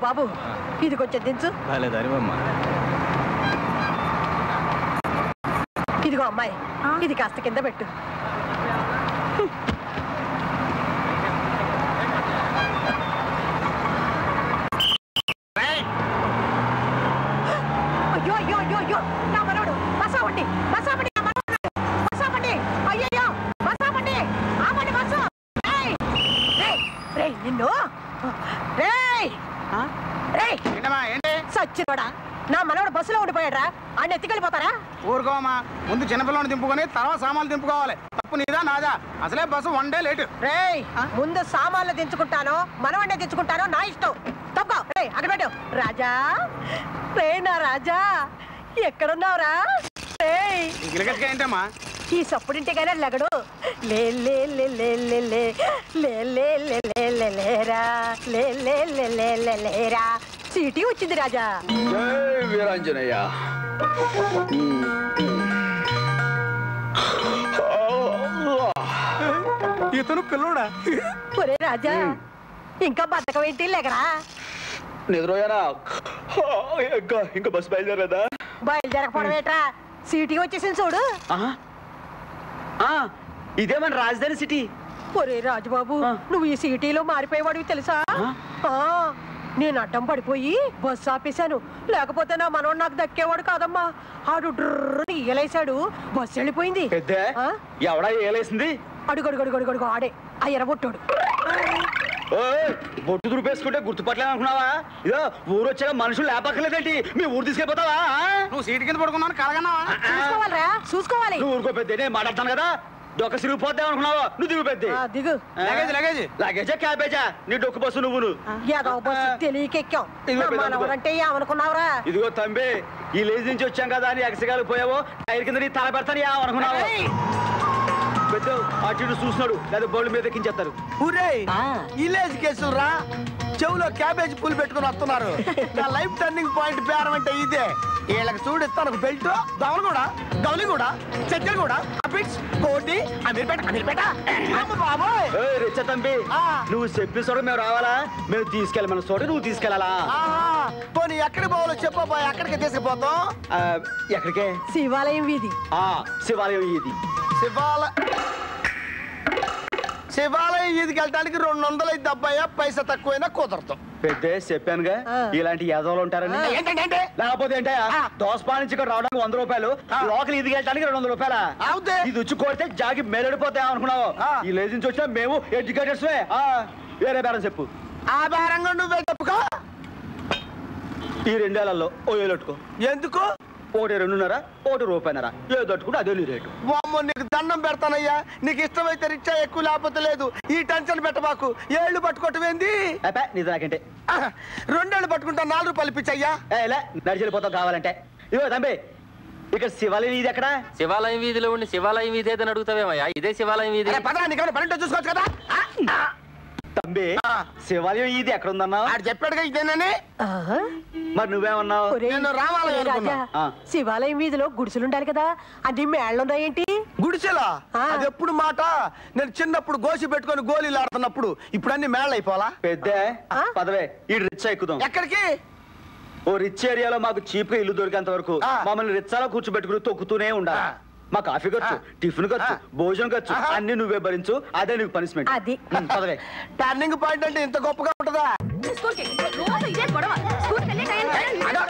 బాబు ఇది కొంచెం దించు బాగాలేదు అరివమ్మ ఇదిగో అమ్మాయి ఇది కాస్త కింద పెట్టు అయ్యో అయ్యో అయ్యో అయ్యో నా మనవడు బసావండి బసావండి నా మనవడు బసావండి అయ్యయ్యో బసావండి ఆపండి బస్సు రేయ్ రేయ్ రేయ్ నిన్ను రేయ్ రేయ్ ఏంటమ్మా ఏంటి సచ్చినోడా నా మనవడు బస్సులో ఉండిపోయాడ్రా ఆయన ఎత్తుకెళ్ళిపోతారా ఊరుకోమా ముందు చిన్నపిల్లని దింపుకొని తర్వాత సామాన్లు దింపుకోవాలి తప్పు నీదా నాదా అసలే బస్సు వన్ డే లేటు రేయ్ ముందు సామాన్లు దించుకుంటాను మనవన్నే దించుకుంటాను నా ఇష్టం తప్ప రే అక్కడ పెట్టు రాజా రే నా రాజా ఎక్కడున్నావురా రేయ్ గిలగట్టుగా ఏంటమ్మా ఈ సప్పుడింటికైనా లగడు లే లే లే లే లే లే లే లే లే లే లే లేరా లే లే లే లే లే లేరా సీటీ వచ్చింది రాజా జై వీరాంజనేయ ఇతను పిల్లోడా ఒరే రాజా ఇంకా బతకం ఏంటి లేకరా నిద్రపోయానా ఇంకా ఇంకా బస్సు బయలుదేరదా బయలుదేరకపోవడం ఏంట్రా సీటీ వచ్చేసింది చూడు ఇదే మన రాజధాని సిటీ ఒరే రాజుబాబు ఆ. నువ్వు ఈ సిటీలో మారిపోయేవాడివి తెలుసా ఆ? ఆ, నేను అడ్డం పడిపోయి బస్సు ఆపేశాను లేకపోతే నా మనవాడు నాకు దక్కేవాడు కాదమ్మా ఆడు డ్రర్రని ఈయలేశాడు బస్సు వెళ్ళిపోయింది పెద్ద ఆ? ఎవడా ఏలేసింది అడుగు అడుగు అడుగు అడుగు అడుగు ఆడే ఆ ఎర్రబొట్టాడు ఓయ్, బొట్టు దురిపేసుకుంటే గుర్తుపట్టలేదు అనుకున్నావా ఇదో ఊరు వచ్చాక మనుషులు లేపక్కర్లేదేంటి మీ ఊరు తీసుకెళ్ళిపోతావా ఆ? నువ్వు సీటు కింద పడుకున్నాను కలగన్నావా చూసుకోవాలరా చూసుకోవాలి నువ్వు ఊరుకో పెద్ద నేను మాట్లాడతాను కదా డొక్క సిరిగిపోతే అనుకున్నావా నువ్వు దిగు పెద్ద ఆ, దిగు లగేజ్ లగేజ్ లగేజా క్యాబేజా నీ డొక్కు బస్సు నువ్వు ఏదో బస్సు తెలియకెక్కాం ఇదిగో పెద్ద మనవడంటే ఏమనుకున్నావురా ఇదిగో తంబి ఈ లేజ్ నుంచి వచ్చాం కదా అని ఎగసగాలి పోయావో టైర్ కింద నీ తల పెడతాను యా అనుకున్నావు పెద్ద అటు ఇటు చూస్తున్నాడు లేదా బౌల్ మీద ఎక్కించేస్తారు ఊరే విలేజ్ కేసులు రా చెవులో క్యాబేజ్ పూలు పెట్టుకుని వస్తున్నారు నా లైఫ్ టర్నింగ్ పాయింట్ పేరం అంటే ఇదే వీళ్ళకి చూడు ఇస్తాను బెల్ట్ దవలు కూడా గౌలి కూడా చెక్కలు కూడా అపిట్స్ కోటి అమీర్పేట అమీర్పేట అమ్మ బాబోయ్ ఏయ్, రిచ్చ తంబి ఆ. నువ్వు చెప్పిన చోట మేము రావాలా మేము తీసుకెళ్ళమన్న చోట నువ్వు తీసుకెళ్ళాలా ఆహా పోనీ ఎక్కడికి పోవాలో చెప్పబోయ్ ఎక్కడికి తీసుకుపోతాం ఆ, ఎక్కడికే శివాలయం వీధి ఆ శివాలయం ఇది శివాల శివాలయం ఈదికి వెళ్ళడానికి రెండు వందలు అయితే అబ్బాయి పైసా తక్కువైనా కుదరదు పెద్ద చెప్పానుగా ఆ. ఇలాంటి యాదవులు ఉంటారని ఏంటంటే లేకపోతే ఏంటయ్యా ఆ. దోసపా నుంచి ఇక్కడ రావడానికి వంద రూపాయలు ఆ. లోకల్ ఇది వెళ్ళడానికి రెండు వందల రూపాయల అవుతే. ఇది వచ్చి కొడితే జాగి మేలడిపోతాయి అనుకున్నావు ఆ. ఈ లేజ్ నుంచి వచ్చినా మేము ఎడ్యుకేటర్స్ వేరే బేరం చెప్పు ఆ బేరంగా నువ్వే చెప్పుకో ఈ రెండేళ్లలో ఓ ఏలెట్టుకో ఎందుకు ఒకటి రెండున్నర ఒకటి రూపాయినర ఏ తట్టుకుంటే అదే నీ రేటు వామ్మో నీకు దండం పెడతానయ్యా నీకు ఇష్టమైతే రిచ్చా ఎక్కువ లేకపోతే లేదు ఈ టెన్షన్ పెట్టబాకు ఏళ్ళు పట్టుకోవటం ఏంది అబ్బా నీది నాకంటే ఆహ్, రెండేళ్ళు పట్టుకుంటా నాలుగు రూపాయలు ఇప్పించయ్యా ఏ, ఇలా నడిచెళ్ళిపోతావు కావాలంటే ఇదిగో తంబి ఇక్కడ శివాలయం ఇది ఎక్కడ శివాలయం వీధిలో ఉండి శివాలయం వీధి ఏదని అడుగుతావేమయ్యా ఇదే శివాలయం వీధి అరే పదరా నీకు పన్నెండు చూసుకోవచ్చు కదా ఆ, ఆ, తంబి ఆ. శివాలయం ఇది ఎక్కడ ఉందన్నావు ఆడు చెప్పాడుగా ఇదేనని ఆహా. మరి నువ్వేమన్నావు ఒరేయ్, నేను రావాలని ఒరేయ్ అనుకున్నా. రాజా, ఆ. శివాలయం వీధిలో గుడిసెలుండాలి కదా అన్ని మేళ్ళున్నాయేంటి గుడిసెలా ఆ. అది ఎప్పుడు మాట నేను చిన్నప్పుడు గోసి పెట్టుకొని గోళీలు ఆడుతున్నప్పుడు ఇప్పుడు అన్ని మేళ అయిపోవాలా పెద్ద ఆ? పదవే ఈ రిచ్ ఎక్కుదాం ఎక్కడికి ఓ రిచ్ ఏరియాలో మాకు చీప్ గా ఇల్లు దొరికేంత వరకు ఆ. మమ్మల్ని రిచ్చాలో కూర్చోబెట్టుకుని తొక్కుతూనే ఉండాలి ఆ. మా కాఫీ ఖర్చు ఆ. టిఫిన్ ఖర్చు ఆ. భోజనం ఖర్చు ఆహా. అన్ని నువ్వే భరించు అదే నీకు పనిష్మెంట్ అది. పదవే టర్నింగ్ పాయింట్ అంటే ఇంత గొప్పగా ఉంటుందా స్కూల్కి రోజు ఇదే గొడవ స్కూల్కి వెళ్ళే టైం అదో,